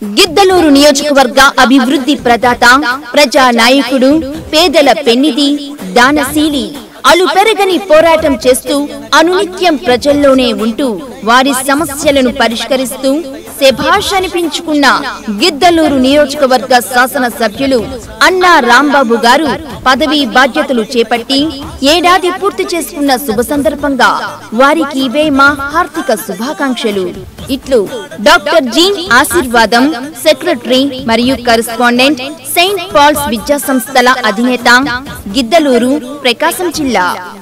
గిద్దలూరు నియోజకవర్గ అభివృద్ధి ప్రదాత ప్రజా నాయకుడు పేదల పెన్నిది దానశీలి అలుపెరగని పోరాటం చేస్తూ అనునిత్యం ప్రజల్లోనే ఉంటూ వారి సమస్యలను పరిష్కరిస్తూ శభాష్ అనిపించుకున్న గిద్దలూరు నియోజకవర్గ శాసన సభ్యులు అన్నా రాంబాబు గారు పదవీ బాధ్యతలు చేపట్టి ఏడాది పూర్తి చేసుకున్న శుభ సందర్భంగా వారికి ఇవే మా హార్దిక శుభాకాంక్షలు ఇట్లు డాక్టర్ జీన్ ఆశీర్వాదం సెక్రటరీ మరియు కరెస్పాండెంట్ సెయింట్ పాల్స్ విద్యా సంస్థల అధినేత గిద్దలూరు ప్రకాశం జిల్లా